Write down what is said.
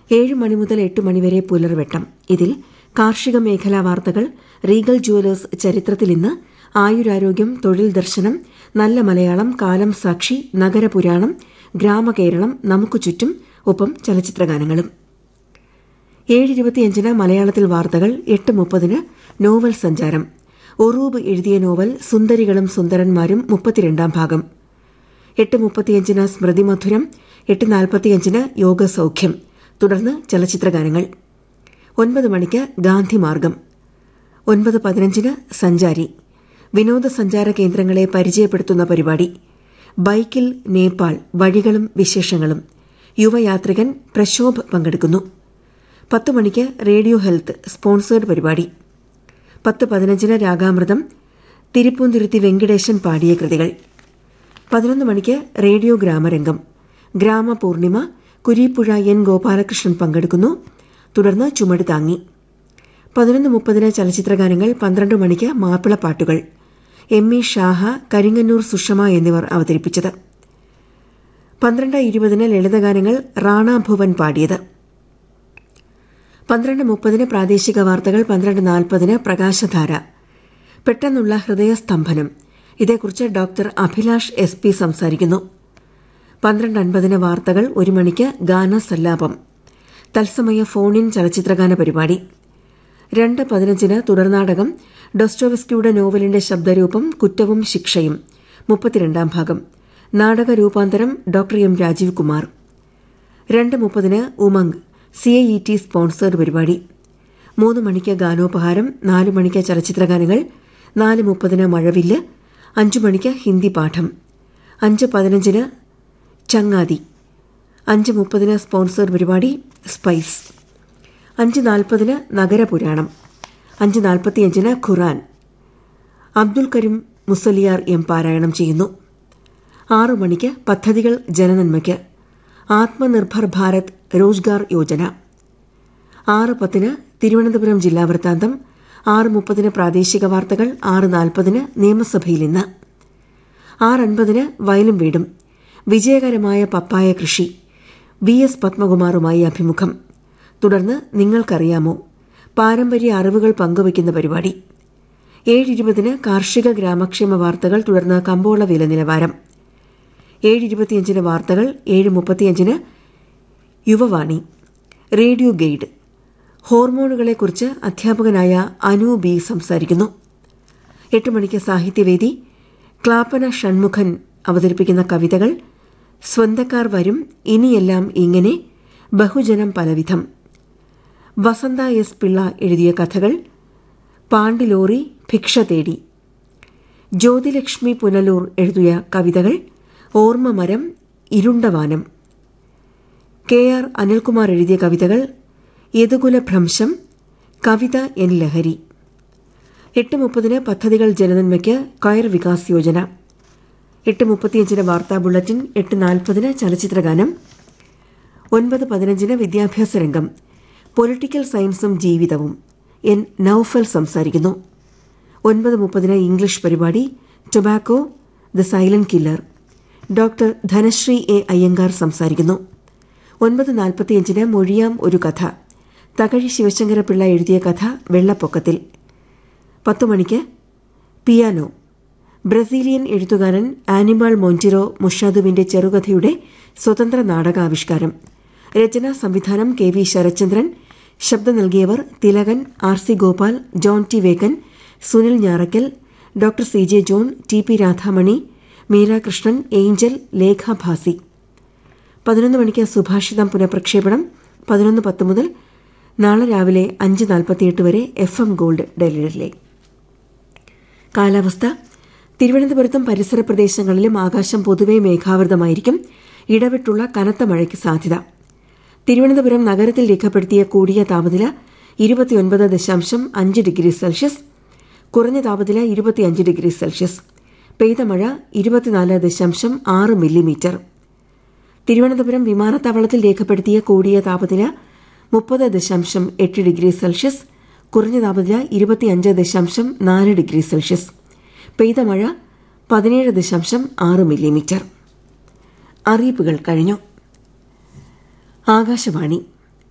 ഏഴ് മണി മുതൽ എട്ട് മണിവരെ പുലർവെട്ടം ഇതിൽ കാർഷിക മേഖലാ വാർത്തകൾ റീഗൽ ജുവലേഴ്സ് ചരിത്രത്തിൽ ഇന്ന് ആയുരാരോഗ്യം തൊഴിൽ ദർശനം നല്ല മലയാളം കാലം സാക്ഷി നഗരപുരാണം ഗ്രാമകേരളം നമുക്ക് ചുറ്റും ഒപ്പം ചലച്ചിത്രഗാനങ്ങളും ഏഴ് ഇരുപത്തിയഞ്ചിന് മലയാളത്തിൽ വാർത്തകൾ എട്ട് മുപ്പതിന് നോവൽ സഞ്ചാരം ഒറൂബ് എഴുതിയ നോവൽ സുന്ദരികളും സുന്ദരന്മാരും മുപ്പത്തിരണ്ടാം ഭാഗം എട്ട് മുപ്പത്തിയഞ്ചിന് സ്മൃതി മധുരം എട്ട് നാൽപ്പത്തിയഞ്ചിന് യോഗസൌഖ്യം തുടർന്ന് ചലച്ചിത്രഗാനങ്ങൾ ഒൻപത് മണിക്ക് ഗാന്ധിമാർഗം ഒൻപത് പതിനഞ്ചിന് സഞ്ചാരി വിനോദസഞ്ചാര കേന്ദ്രങ്ങളെ പരിചയപ്പെടുത്തുന്ന പരിപാടി ബൈക്കിൽ നേപ്പാൾ വഴികളും വിശേഷങ്ങളും യുവയാത്രികൻ പ്രശോഭ് പങ്കെടുക്കുന്നു പത്ത് മണിക്ക് റേഡിയോ ഹെൽത്ത് സ്പോൺസേഡ് പരിപാടി പത്ത് പതിനഞ്ചിന് രാഗാമൃതം തിരുപ്പൂന്തിരുത്തി വെങ്കടേശൻ പാടിയ കൃതികൾ പതിനൊന്ന് മണിക്ക് റേഡിയോ ഗ്രാമരംഗം ഗ്രാമപൂർണിമ കുരീപ്പുഴ എൻ ഗോപാലകൃഷ്ണൻ പങ്കെടുക്കുന്നു തുടർന്ന് ചുമട് താങ്ങി പതിനൊന്ന് മുപ്പതിന് ചലച്ചിത്രഗാനങ്ങൾ പന്ത്രണ്ട് മണിക്ക് മാപ്പിളപ്പാട്ടുകൾ എം ഇ ഷാഹ കരിങ്ങന്നൂർ സുഷമ എന്നിവർ അവതരിപ്പിച്ചത് പന്ത്രണ്ട് ഇരുപതിന് ലളിതഗാനങ്ങൾ റാണ ഭുവൻ പാടിയത് പന്ത്രണ്ട് മുപ്പതിന് പ്രാദേശിക വാർത്തകൾ പന്ത്രണ്ട് നാൽപ്പതിന് പ്രകാശധാര പെട്ടെന്നുള്ള ഹൃദയസ്തംഭനം ഇതേക്കുറിച്ച് ഡോക്ടർ അഭിലാഷ് എസ് പി സംസാരിക്കുന്നു പന്ത്രണ്ട് അൻപതിന് വാർത്തകൾ ഒരു മണിക്ക് ഗാനസല്ലാപം തത്സമയ ഫോൺ ഇൻ ചലച്ചിത്രഗാന പരിപാടി രണ്ട് പതിനഞ്ചിന് തുടർനാടകം ഡൊസ്റ്റോവസ്കിയുടെ നോവലിന്റെ ശബ്ദരൂപം കുറ്റവും ശിക്ഷയും മുപ്പത്തിരണ്ടാം ഭാഗം നാടക രൂപാന്തരം ഡോക്ടർ എം രാജീവ് കുമാർ രണ്ട് മുപ്പതിന് Umang C I E T sponsored പരിപാടി മൂന്ന് മണിക്ക് ഗാനോപഹാരം നാല് മണിക്ക് ചലച്ചിത്രഗാനങ്ങൾ നാല് മുപ്പതിന് മഴവില്ല് അഞ്ചു മണിക്ക് ഹിന്ദി പാഠം അഞ്ച് പതിനഞ്ചിന് ചങ്ങാതി അഞ്ച് മുപ്പതിന് സ്പോൺസേഡ് പരിപാടി സ്പൈസ് അഞ്ച് നാൽപ്പതിന് നഗരപുരാണം അഞ്ച് നാൽപ്പത്തിയഞ്ചിന് ഖുറാൻ അബ്ദുൽ കരീം മുസലിയാർ എം പാരായണം ചെയ്യുന്നു ആറു മണിക്ക് പദ്ധതികൾ ജനനന്മയ്ക്ക് ആത്മനിർഭർ ഭാരത് റോജ്ഗാർ യോജന ആറ് പത്തിന് തിരുവനന്തപുരം ജില്ലാ വൃത്താന്തം ആറ് മുപ്പതിന് പ്രാദേശിക വാർത്തകൾ ആറ് നാൽപ്പതിന് നിയമസഭയിൽ ഇന്ന് ആറ് അൻപതിന് വയലും വീടും വിജയകരമായ പപ്പായ കൃഷി വി എസ് പത്മകുമാറുമായി അഭിമുഖം തുടർന്ന് നിങ്ങൾക്കറിയാമോ പാരമ്പര്യ അറിവുകൾ പങ്കുവയ്ക്കുന്ന പരിപാടി ഏഴിരുപതിന് കാർഷിക ഗ്രാമക്ഷേമ വാർത്തകൾ തുടർന്ന് കമ്പോള വില നിലവാരം ഏഴ് ഇരുപത്തിയഞ്ചിന് വാർത്തകൾ ഏഴ് മുപ്പത്തിയഞ്ചിന് യുവവാണി റേഡിയോ ഗൈഡ് ഹോർമോണുകളെക്കുറിച്ച് അധ്യാപകനായ അനു ബി സംസാരിക്കുന്നു എട്ട് മണിക്ക് സാഹിത്യവേദി ക്ലാപ്പന ഷൺമുഖൻ അവതരിപ്പിക്കുന്ന കവിതകൾ സ്വന്തക്കാർ വരും ഇനിയെല്ലാം ഇങ്ങനെ ബഹുജനം പലവിധം വസന്ത എസ് പിള്ള എഴുതിയ കഥകൾ പാണ്ടിലോറി ഭിക്ഷ തേടി ജ്യോതിലക്ഷ്മി പുനലൂർ എഴുതിയ കവിതകൾ ഓർമ്മമരം ഇരുണ്ടവാനം കെ ആർ അനിൽകുമാർ എഴുതിയ കവിതകൾ യദുകുല ഭ്രംശം കവിത എൻ ലഹരി എട്ട് മുപ്പതിന് പദ്ധതികൾ ജനനന്മയ്ക്ക് കയർ വികാസ് യോജന എട്ട് മുപ്പത്തിയഞ്ചിന് വാർത്താ ബുള്ളറ്റിൻ എട്ട് നാൽപ്പതിന് ചലച്ചിത്രഗാനം ഒൻപത് പതിനഞ്ചിന് വിദ്യാഭ്യാസ രംഗം പൊളിറ്റിക്കൽ സയൻസും ജീവിതവും എൻ നൌഫൽ സംസാരിക്കുന്നു ഒൻപത് മുപ്പതിന് ഇംഗ്ലീഷ് പരിപാടി tobacco the silent killer doctor Dhanashree A Iyengar സംസാരിക്കുന്നു ഒൻപത് നാൽപ്പത്തിയഞ്ചിന് മൊഴിയാം ഒരു കഥ തകഴി ശിവശങ്കരപിള്ള എഴുതിയ കഥ വെള്ളപ്പൊക്കത്തിൽ പത്തു മണിക്ക് പിയാനോ ബ്രസീലിയൻ എഴുത്തുകാരൻ ആനിബാൾ മൊഞ്ചിറോ മുഷാദുവിന്റെ ചെറുകഥയുടെ സ്വതന്ത്ര നാടകാവിഷ്കാരം രചനാ സംവിധാനം കെ വി ശരത്ചന്ദ്രൻ ശബ്ദം നൽകിയവർ Thilakan R C Gopal John T Vakkan Sunil Njarakkal doctor C J John T P Radhamani Meera Krishnan Angel Lekha Bhasi പതിനൊന്ന് മണിക്ക് സുഭാഷിതം പുനഃപ്രക്ഷേപണം പതിനൊന്ന് പത്ത് മുതൽ നാളെ രാവിലെ അഞ്ച് നാൽപ്പത്തിയെട്ട് വരെ എഫ് എം ഗോൾഡ് ഡൽഹിയിലെ കാലാവസ്ഥ തിരുവനന്തപുരത്തും പരിസര പ്രദേശങ്ങളിലും ആകാശം പൊതുവെ മേഘാവൃതമായിരിക്കും ഇടവിട്ടുള്ള കനത്ത മഴയ്ക്ക് സാധ്യത തിരുവനന്തപുരം നഗരത്തിൽ രേഖപ്പെടുത്തിയ കൂടിയ താപനില ഇരുപത്തിയൊൻപത് ദശാംശം അഞ്ച് ഡിഗ്രി സെൽഷ്യസ് കുറഞ്ഞ താപനില ഇരുപത്തിയഞ്ച് ഡിഗ്രി സെൽഷ്യസ് പെയ്ത മഴ ഇരുപത്തിനാല് ദശാംശം ആറ് മില്ലിമീറ്റർ തിരുവനന്തപുരം വിമാനത്താവളത്തിൽ രേഖപ്പെടുത്തിയ കൂടിയ താപനില മുപ്പത് ദശാംശം എട്ട് ഡിഗ്രി സെൽഷ്യസ് കുറഞ്ഞ താപനില ഇരുപത്തിയഞ്ച് ദശാംശം നാല് ഡിഗ്രി സെൽഷ്യസ് പെയ്ത മഴ പതിനേഴ് ദശാംശം ആറ് മില്ലിമീറ്റർ അറിയിപ്പുകൾ കഴിഞ്ഞു ആകാശവാണി